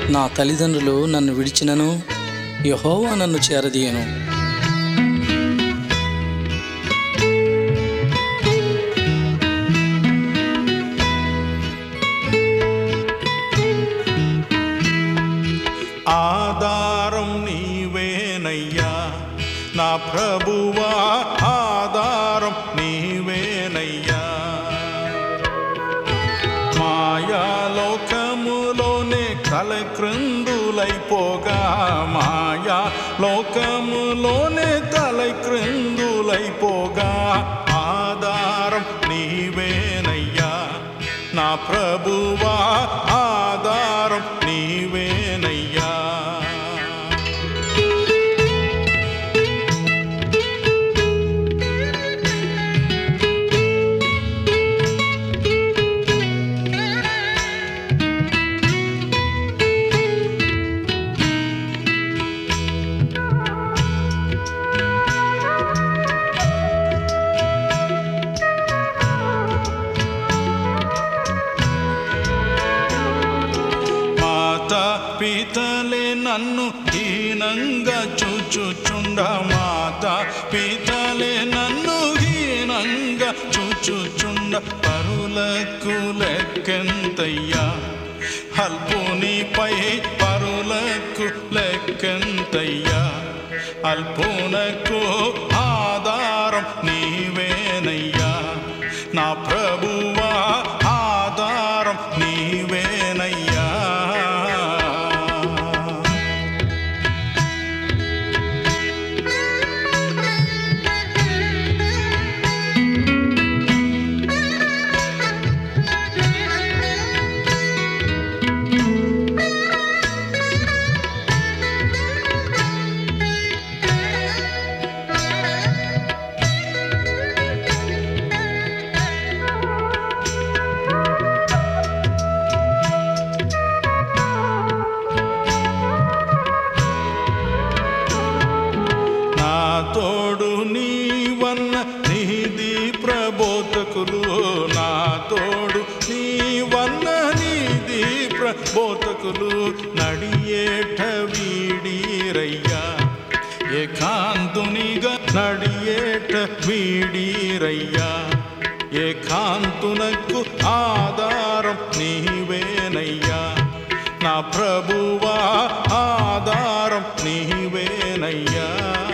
నా తల్లిదండ్రులు నన్ను విడిచినను యహోవా నన్ను చేరదీయను ఆధారం నీవేనయ్యా నా ప్రభువా ఆధారం నీవేనయ్యా మాయాలోకములోనే తలక్రిందులైపోగా మాయా లోకములోనే తలక్రిందులైపోగా ఆధారం నీవేనయ్యా నా ప్రభువా ఆధారం నీవేనయ్యా మాత పితలే నన్ను హీనంగా చూచుచుండ మాత పితలే నన్ను హీనంగా చూచుచుండ పరులకు లెక్కెంతయ్యా అల్పునిపై పరులకు లెక్కెంతయ్యా అల్పునకు ఆధారం నీవేనయ్యా నా ప్రభువా ఆధారం నీవేనయ్యా నా తోడు నీవన్న నీది ప్రబోధకులు నా తోడు నీవన్న నీది ప్రబోధకులు నడియేట వీడిరయ్యా ఏకాంతునిగా నడియేట వీడిరయ్యా ఏకాంతునకు ఆధారం నీవేనయ్యా నా ప్రభువా ఆధారం నీవేనయ్యా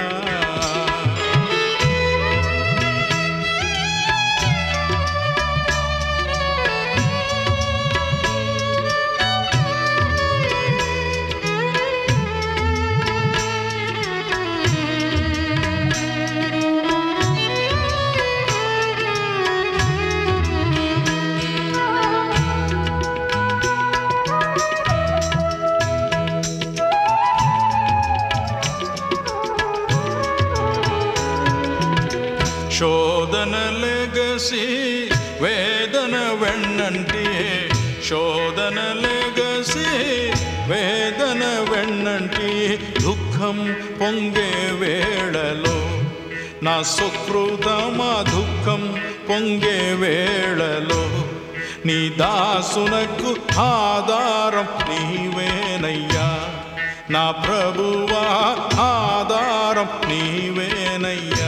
శోధన లెగసి వేదన వెన్నంటి శోధన లెగసి వేదన వెన్నంటి దుఃఖం పొంగే వేళలో నా సుకృతమా దుఃఖం పొంగే వేళలో నీ దాసునకు ఆధారం నీవేనయ్యా నా ప్రభువా ఆధారం నీవేనయ్యా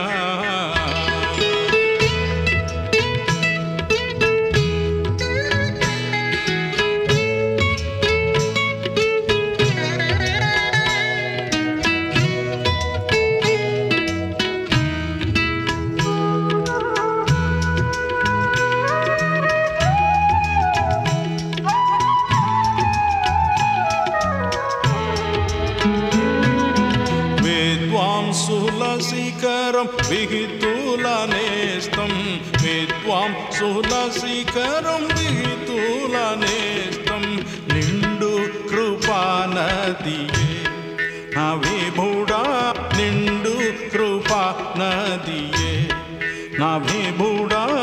విద్వాంసుల శిఖరం విహితుల నేస్తం విద్వాంసుల శిఖరం విహితుల నేస్తం నిండు కృపా నదియే నా విభుడా నిండు కృపా నదియే నా విభుడా